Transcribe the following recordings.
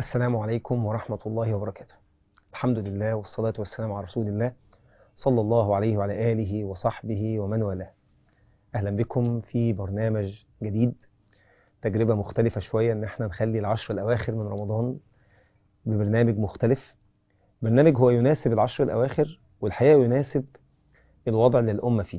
السلام عليكم ورحمة الله وبركاته الحمد لله والصلاة والسلام على رسول الله صلى الله عليه وعلى آله وصحبه ومن والاه أهلا بكم في برنامج جديد تجربة مختلفة شوية إن احنا نخلي العشر الأواخر من رمضان ببرنامج مختلف برنامج هو يناسب العشر الأواخر والحقيقة يناسب الوضع اللي الأمة فيه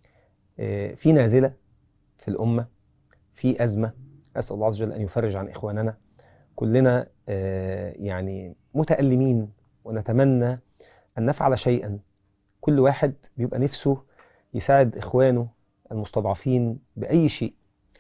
آه، في نازلة في الأمة في أزمة أسأل الله عز وجل أن يفرج عن إخواننا كلنا آه، يعني متألمين ونتمنى أن نفعل شيئا كل واحد بيبقى نفسه يساعد إخوانه المستضعفين بأي شيء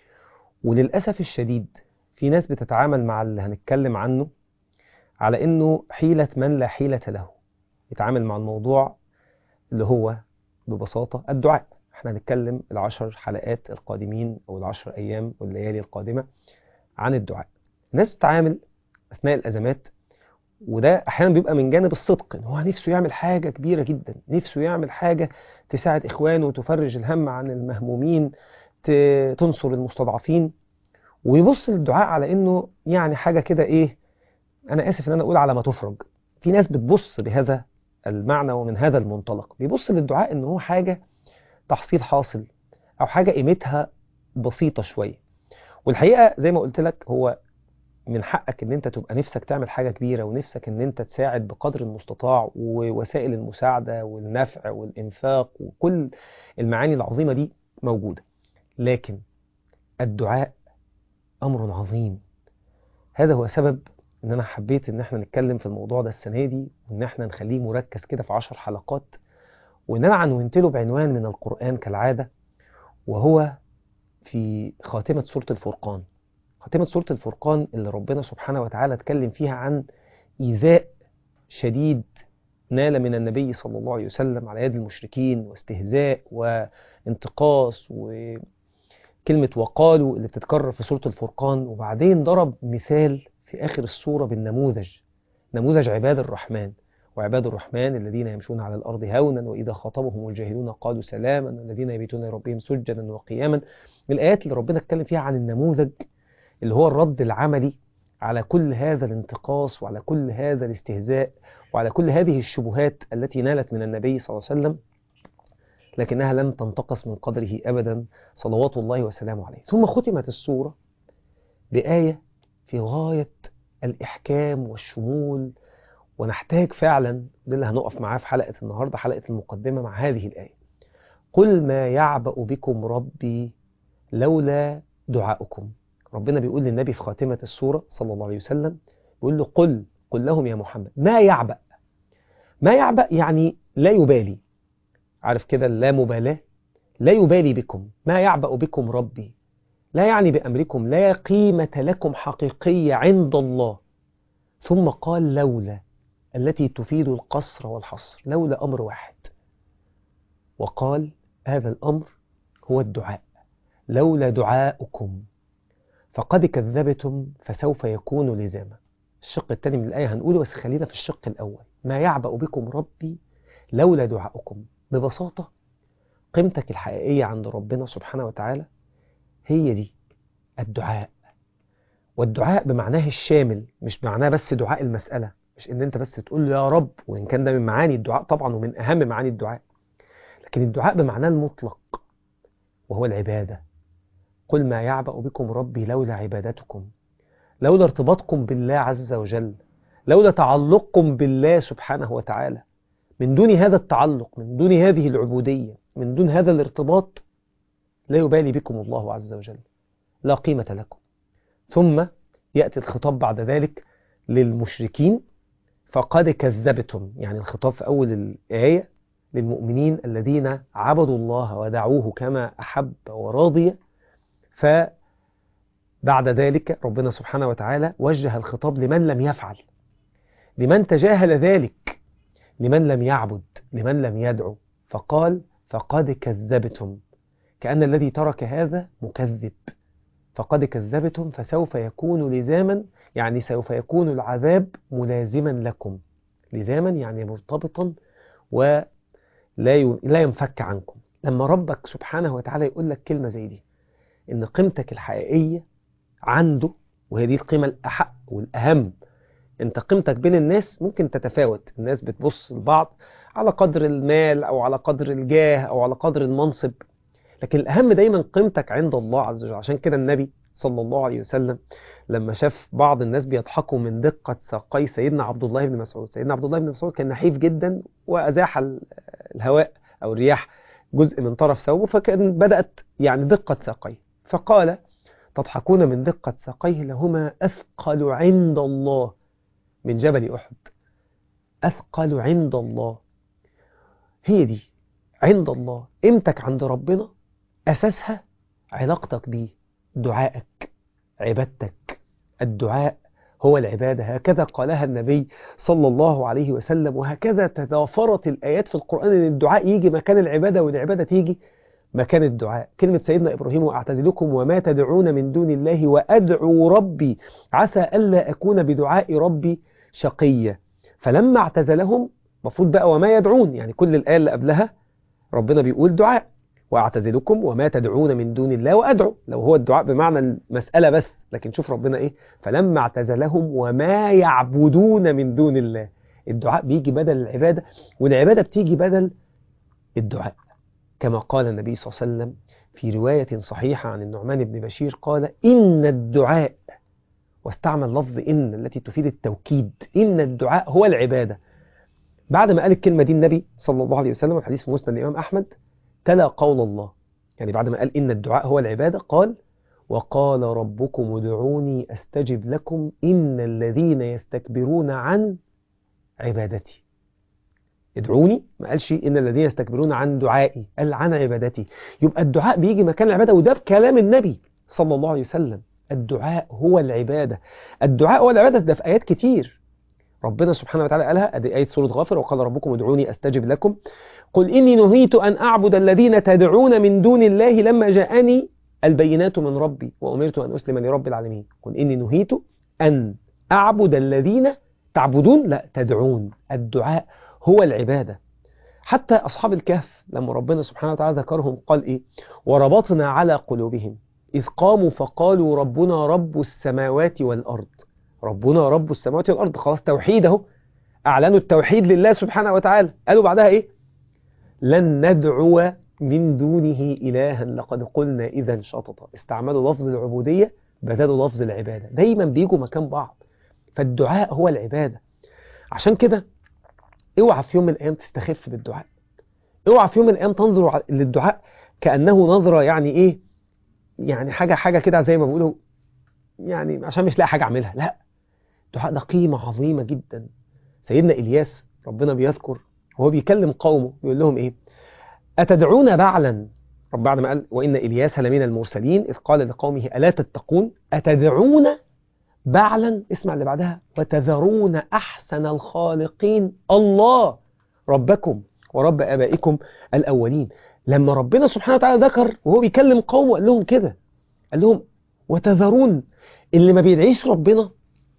وللأسف الشديد في ناس بتتعامل مع اللي هنتكلم عنه على إنه حيلة من لا حيلة له يتعامل مع الموضوع اللي هو ببساطة الدعاء احنا هنتكلم العشر حلقات القادمين أو العشر أيام والليالي القادمة عن الدعاء الناس بتتعامل أثناء الأزمات وده أحيانا بيبقى من جانب الصدق إن هو نفسه يعمل حاجة كبيرة جدا نفسه يعمل حاجة تساعد إخوانه وتفرج الهم عن المهمومين ت- تنصر المستضعفين ويبص للدعاء على إنه يعني حاجة كده إيه أنا آسف إن أنا أقول على ما تفرج في ناس بتبص بهذا المعنى ومن هذا المنطلق بيبص للدعاء إن هو حاجة تحصيل حاصل أو حاجة قيمتها بسيطة شوية والحقيقة زي ما قلت لك هو من حقك ان انت تبقى نفسك تعمل حاجة كبيرة ونفسك ان انت تساعد بقدر المستطاع ووسائل المساعدة والنفع والإنفاق وكل المعاني العظيمة دي موجودة لكن الدعاء أمر عظيم هذا هو سبب ان انا حبيت ان احنا نتكلم في الموضوع ده السنة دي وان احنا نخليه مركز كده في عشر حلقات وان انا عنونت له بعنوان من القرآن كالعادة وهو في خاتمة سورة الفرقان خاتمة سورة الفرقان اللي ربنا سبحانه وتعالى اتكلم فيها عن إيذاء شديد نال من النبي صلى الله عليه وسلم على يد المشركين واستهزاء وانتقاص وكلمة وقالوا اللي بتتكرر في سورة الفرقان وبعدين ضرب مثال في آخر السورة بالنموذج نموذج عباد الرحمن وعباد الرحمن الذين يمشون على الأرض هونا وإذا خاطبهم الجاهلون قالوا سلاما الذين يبيتون لربهم سجدا وقياما من الآيات اللي ربنا اتكلم فيها عن النموذج اللي هو الرد العملي على كل هذا الانتقاص وعلى كل هذا الاستهزاء وعلى كل هذه الشبهات التي نالت من النبي صلى الله عليه وسلم لكنها لن تنتقص من قدره أبدا صلوات الله وسلامه عليه ثم ختمت السورة بآية في غاية الإحكام والشمول ونحتاج فعلا ده اللي هنقف معاه في حلقة النهاردة حلقة المقدمة مع هذه الآية قل ما يعبأ بكم ربي لولا دعاؤكم ربنا بيقول للنبي في خاتمة السورة صلى الله عليه وسلم بيقول له قل قل لهم يا محمد ما يعبأ ما يعبأ يعني لا يبالي عارف كده لا مبالاة لا يبالي بكم ما يعبأ بكم ربي لا يعني بأمركم لا قيمة لكم حقيقية عند الله ثم قال لولا التي تفيد القصر والحصر لولا أمر واحد وقال هذا الأمر هو الدعاء لولا دعاؤكم فقد كذبتم فسوف يكون لزاما الشق الثاني من الآية هنقوله بس خلينا في الشق الأول ما يعبأ بكم ربي لولا دعاؤكم ببساطة قيمتك الحقيقية عند ربنا سبحانه وتعالى هي دي الدعاء والدعاء بمعناه الشامل مش بمعناه بس دعاء المسألة مش ان انت بس تقول له يا رب وان كان ده من معاني الدعاء طبعا ومن اهم معاني الدعاء لكن الدعاء بمعناه المطلق وهو العبادة قل ما يعبأ بكم ربي لولا عبادتكم لولا ارتباطكم بالله عز وجل لولا تعلقكم بالله سبحانه وتعالى من دون هذا التعلق من دون هذه العبودية من دون هذا الارتباط لا يبالي بكم الله عز وجل لا قيمة لكم ثم يأتي الخطاب بعد ذلك للمشركين فقد كذبتم يعني الخطاب في أول الآية للمؤمنين الذين عبدوا الله ودعوه كما أحب ورضي فبعد ذلك ربنا سبحانه وتعالى وجه الخطاب لمن لم يفعل لمن تجاهل ذلك لمن لم يعبد لمن لم يدعو فقال فقد كذبتم كأن الذي ترك هذا مكذب فقد كذبتم فسوف يكون لزاما يعني سوف يكون العذاب ملازما لكم لزاما يعني مرتبطا ولا لا ينفك عنكم لما ربك سبحانه وتعالى يقول لك كلمة زي دي إن قيمتك الحقيقية عنده وهي دي القيمة الأحق والأهم انت قيمتك بين الناس ممكن تتفاوت الناس بتبص لبعض على قدر المال او على قدر الجاه او على قدر المنصب لكن الاهم دايما قيمتك عند الله عز وجل عشان كده النبي صلى الله عليه وسلم لما شاف بعض الناس بيضحكوا من دقة ساقي سيدنا عبد الله بن مسعود سيدنا عبد الله بن مسعود كان نحيف جدا وأزاح الهواء أو الرياح جزء من طرف ثوبه فكان بدأت يعني دقة ساقيه فقال تضحكون من دقة ساقيه لهما أثقل عند الله من جبل أحد أثقل عند الله هي دي عند الله قيمتك عند ربنا أساسها علاقتك بيه دعائك عبادتك الدعاء هو العبادة هكذا قالها النبي صلى الله عليه وسلم وهكذا تضافرت الآيات في القرآن أن الدعاء يجي مكان العبادة والعبادة تيجي مكان الدعاء كلمة سيدنا إبراهيم وأعتزلكم وما تدعون من دون الله وأدعو ربي عسى ألا أكون بدعاء ربي شقيا فلما اعتزلهم مفروض بقى وما يدعون يعني كل الآية اللي قبلها ربنا بيقول دعاء وأعتزلكم وما تدعون من دون الله وأدعو لو هو الدعاء بمعنى المسألة بس لكن شوف ربنا إيه فلما اعتزلهم وما يعبدون من دون الله الدعاء بيجي بدل العبادة والعبادة بتيجي بدل الدعاء كما قال النبي صلى الله عليه وسلم في رواية صحيحة عن النعمان بن بشير قال إن الدعاء واستعمل لفظ إن التي تفيد التوكيد إن الدعاء هو العبادة بعد ما قال الكلمة دي النبي صلى الله عليه وسلم الحديث في مسند الإمام أحمد تلا قول الله يعني بعد ما قال إن الدعاء هو العبادة قال وقال ربكم ادعوني أستجب لكم إن الذين يستكبرون عن عبادتي ادعوني ما قالش إن الذين يستكبرون عن دعائي قال عن عبادتي يبقى الدعاء بيجي مكان العبادة وده بكلام النبي صلى الله عليه وسلم الدعاء هو العبادة الدعاء هو العبادة ده في آيات كتير ربنا سبحانه وتعالى قالها ادي آية سورة غافر وقال ربكم ادعوني أستجب لكم قل إني نهيت أن أعبد الذين تدعون من دون الله لما جاءني البينات من ربي وأمرت أن أسلم لرب العالمين قل إني نهيت أن أعبد الذين تعبدون لا تدعون الدعاء هو العبادة حتى أصحاب الكهف لما ربنا سبحانه وتعالى ذكرهم قال إيه وربطنا على قلوبهم إذ قاموا فقالوا ربنا رب السماوات والأرض ربنا رب السماوات والأرض خلاص توحيد اهو أعلنوا التوحيد لله سبحانه وتعالى قالوا بعدها إيه لن ندعو من دونه إلها لقد قلنا إذا شططا استعملوا لفظ العبودية بدلوا لفظ العبادة دايما بيجوا مكان بعض فالدعاء هو العبادة عشان كده اوعى في يوم من الأيام تستخف بالدعاء اوعى في يوم من الأيام تنظر للدعاء كأنه نظرة يعني إيه يعني حاجة حاجة كده زي ما بيقولوا يعني عشان مش لاقي حاجة أعملها لا الدعاء ده قيمة عظيمة جدا سيدنا إلياس ربنا بيذكر وهو بيكلم قومه بيقول لهم إيه أتدعون بعلا رب بعد ما قال وإن إلياس لمن المرسلين إذ قال لقومه ألا تتقون أتدعون بعلا اسمع اللي بعدها وتذرون أحسن الخالقين الله ربكم ورب آبائكم الأولين لما ربنا سبحانه وتعالى ذكر وهو بيكلم قومه قال لهم كده قال لهم وتذرون اللي ما بيدعيش ربنا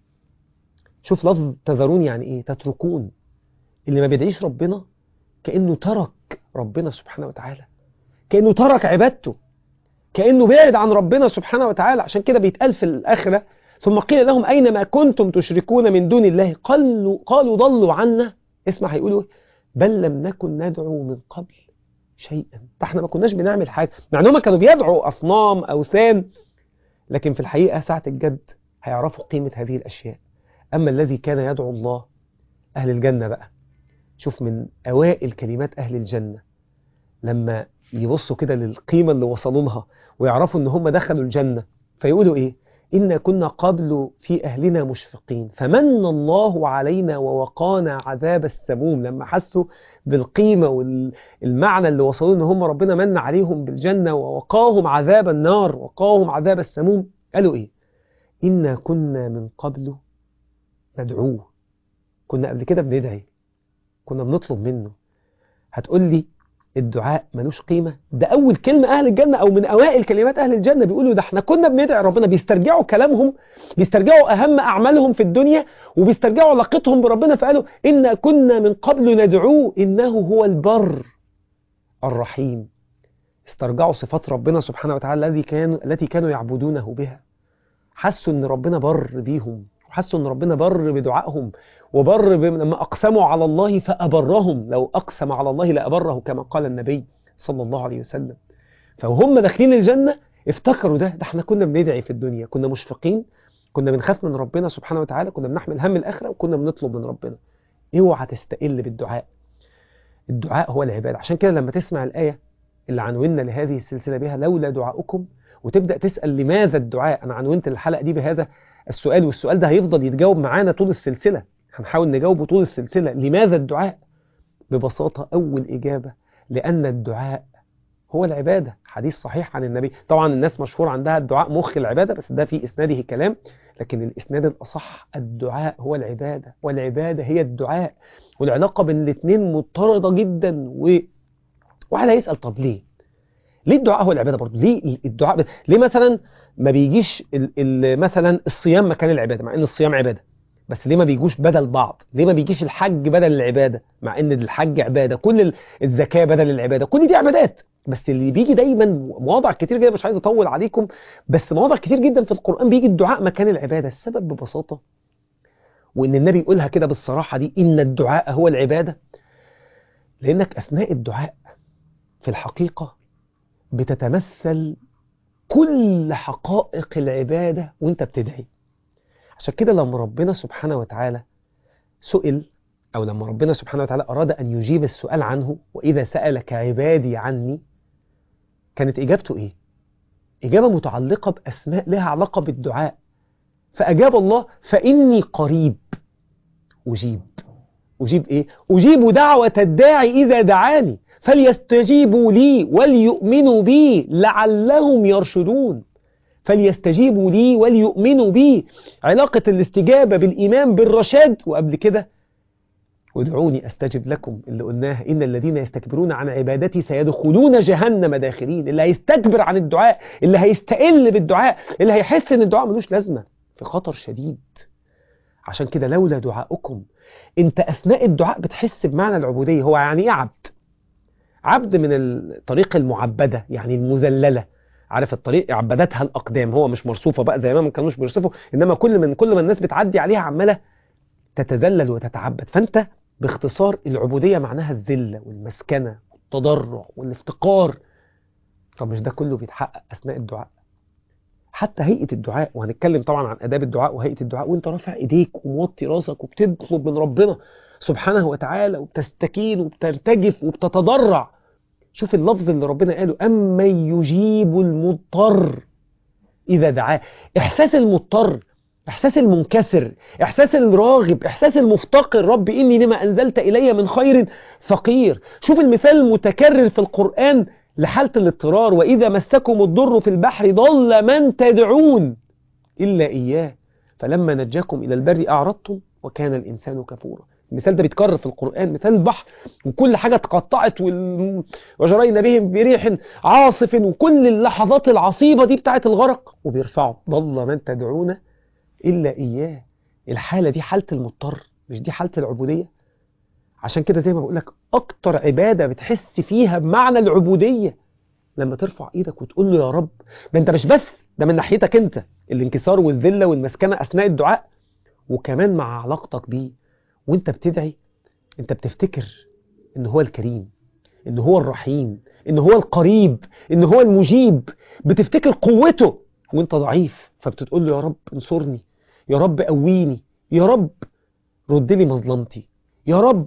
شوف لفظ تذرون يعني ايه تتركون اللي ما بيدعيش ربنا كأنه ترك ربنا سبحانه وتعالى كأنه ترك عبادته كأنه بعد عن ربنا سبحانه وتعالى عشان كده بيتقال في الآخرة ثم قيل لهم أين ما كنتم تشركون من دون الله قالوا, قالوا ضلوا عنا اسمع هيقولوا بل لم نكن ندعو من قبل شيئا فاحنا ما كناش بنعمل حاجة مع انهم كانوا بيدعوا أصنام أوثان لكن في الحقيقة ساعة الجد هيعرفوا قيمة هذه الأشياء أما الذي كان يدعو الله أهل الجنة بقى شوف من أوائل كلمات أهل الجنة لما يبصوا كده للقيمة اللي وصلوا لها ويعرفوا إن هم دخلوا الجنة فيقولوا إيه إنا كنا قبل في أهلنا مشفقين فمن الله علينا ووقانا عذاب السموم لما حسوا بالقيمة والمعنى اللي وصلوا إن هم ربنا من عليهم بالجنة ووقاهم عذاب النار وقاهم عذاب السموم قالوا إيه إنا كنا من قبل ندعوه كنا قبل كده بندعي كنا بنطلب منه هتقول لي الدعاء ملوش قيمة ده أول كلمة أهل الجنة أو من أوائل كلمات أهل الجنة بيقولوا ده احنا كنا بندعي ربنا بيسترجعوا كلامهم بيسترجعوا أهم أعمالهم في الدنيا وبيسترجعوا علاقتهم بربنا فقالوا إنا كنا من قبل ندعوه إنه هو البر الرحيم استرجعوا صفات ربنا سبحانه وتعالى الذي كانوا التي كانوا يعبدونه بها حسوا إن ربنا بر بيهم وحسوا ان ربنا بر بدعائهم وبر ب... لما اقسموا على الله فابرهم لو اقسم على الله لابره كما قال النبي صلى الله عليه وسلم فهم داخلين الجنه افتكروا ده ده احنا كنا بندعي في الدنيا كنا مشفقين كنا بنخاف من ربنا سبحانه وتعالى كنا بنحمل هم الاخره وكنا بنطلب من ربنا اوعى تستقل بالدعاء الدعاء هو العباده عشان كده لما تسمع الايه اللي عنونا لهذه السلسله بها لولا دعاؤكم وتبدا تسال لماذا الدعاء انا عنونت الحلقه دي بهذا السؤال والسؤال ده هيفضل يتجاوب معانا طول السلسله هنحاول نجاوبه طول السلسله لماذا الدعاء ببساطه اول اجابه لان الدعاء هو العباده حديث صحيح عن النبي طبعا الناس مشهور عندها الدعاء مخ العباده بس ده في اسناده كلام لكن الاسناد الاصح الدعاء هو العباده والعباده هي الدعاء والعلاقه بين الاثنين مضطرده جدا و واحد هيسال طب ليه ليه الدعاء هو العباده برضه ليه الدعاء ب... ليه مثلا ما بيجيش ال... ال... مثلا الصيام مكان العباده مع ان الصيام عباده بس ليه ما بيجوش بدل بعض ليه ما بيجيش الحج بدل العباده مع ان الحج عباده كل الزكاه بدل العباده كل دي عبادات بس اللي بيجي دايما مواضع كتير جدا مش عايز اطول عليكم بس مواضع كتير جدا في القران بيجي الدعاء مكان العباده السبب ببساطه وان النبي يقولها كده بالصراحه دي ان الدعاء هو العباده لانك اثناء الدعاء في الحقيقه بتتمثل كل حقائق العبادة وانت بتدعي عشان كده لما ربنا سبحانه وتعالى سئل أو لما ربنا سبحانه وتعالى أراد أن يجيب السؤال عنه وإذا سألك عبادي عني كانت إجابته إيه؟ إجابة متعلقة بأسماء لها علاقة بالدعاء فأجاب الله فإني قريب أجيب أجيب إيه؟ أجيب دعوة الداعي إذا دعاني فليستجيبوا لي وليؤمنوا بي لعلهم يرشدون فليستجيبوا لي وليؤمنوا بي علاقة الاستجابة بالإيمان بالرشاد وقبل كده ادعوني أستجب لكم اللي قلناها إن الذين يستكبرون عن عبادتي سيدخلون جهنم داخلين اللي هيستكبر عن الدعاء اللي هيستقل بالدعاء اللي هيحس إن الدعاء ملوش لازمة في خطر شديد عشان كده لولا دعاؤكم انت أثناء الدعاء بتحس بمعنى العبودية هو يعني إيه عبد عبد من الطريق المعبدة يعني المذللة عارف الطريق عبدتها الأقدام هو مش مرصوفة بقى زي ما ما كانوش بيرصفوا إنما كل من كل ما الناس بتعدي عليها عمالة تتذلل وتتعبد فأنت باختصار العبودية معناها الذلة والمسكنة والتضرع والافتقار فمش ده كله بيتحقق أثناء الدعاء حتى هيئة الدعاء وهنتكلم طبعا عن آداب الدعاء وهيئة الدعاء وانت رافع ايديك وموطي راسك وبتطلب من ربنا سبحانه وتعالى وبتستكين وبترتجف وبتتضرع شوف اللفظ اللي ربنا قاله أمن يجيب المضطر إذا دعاه إحساس المضطر إحساس المنكسر إحساس الراغب إحساس المفتقر رب إني لما أنزلت إلي من خير فقير شوف المثال المتكرر في القرآن لحالة الاضطرار وإذا مسكم الضر في البحر ضل من تدعون إلا إياه فلما نجاكم إلى البر أعرضتم وكان الإنسان كفورا المثال ده بيتكرر في القرآن مثال البحر وكل حاجة اتقطعت وال... وجرينا بهم بريح عاصف وكل اللحظات العصيبة دي بتاعت الغرق وبيرفعوا ضل من تدعون إلا إياه الحالة دي حالة المضطر مش دي حالة العبودية عشان كده زي ما بقول لك أكتر عبادة بتحس فيها بمعنى العبودية لما ترفع إيدك وتقول له يا رب ده أنت مش بس ده من ناحيتك أنت الانكسار والذلة والمسكنة أثناء الدعاء وكمان مع علاقتك بيه وانت بتدعي انت بتفتكر ان هو الكريم ان هو الرحيم ان هو القريب ان هو المجيب بتفتكر قوته وانت ضعيف فبتقول له يا رب انصرني يا رب قويني يا رب رد لي مظلمتي يا رب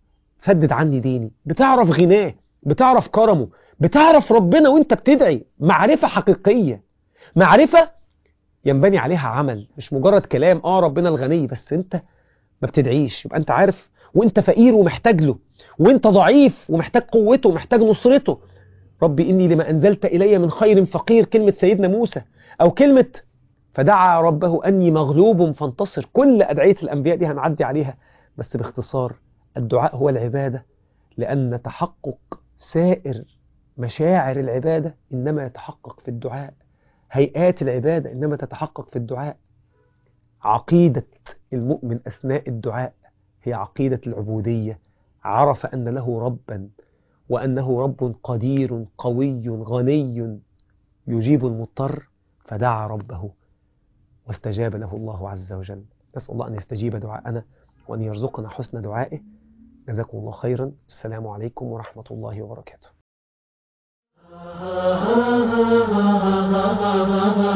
سدد عني ديني بتعرف غناه بتعرف كرمه بتعرف ربنا وانت بتدعي معرفة حقيقية معرفة ينبني عليها عمل مش مجرد كلام اه ربنا الغني بس انت ما بتدعيش يبقى انت عارف وانت فقير ومحتاج له وانت ضعيف ومحتاج قوته ومحتاج نصرته ربي إني لما أنزلت إلي من خير فقير كلمة سيدنا موسى أو كلمة فدعا ربه أني مغلوب فانتصر كل أدعية الأنبياء دي هنعدي عليها بس باختصار الدعاء هو العبادة لأن تحقق سائر مشاعر العبادة إنما يتحقق في الدعاء هيئات العبادة إنما تتحقق في الدعاء عقيدة المؤمن أثناء الدعاء هي عقيدة العبودية عرف أن له ربا وأنه رب قدير قوي غني يجيب المضطر فدعا ربه واستجاب له الله عز وجل نسأل الله أن يستجيب دعاءنا وأن يرزقنا حسن دعائه جزاكم الله خيرا السلام عليكم ورحمة الله وبركاته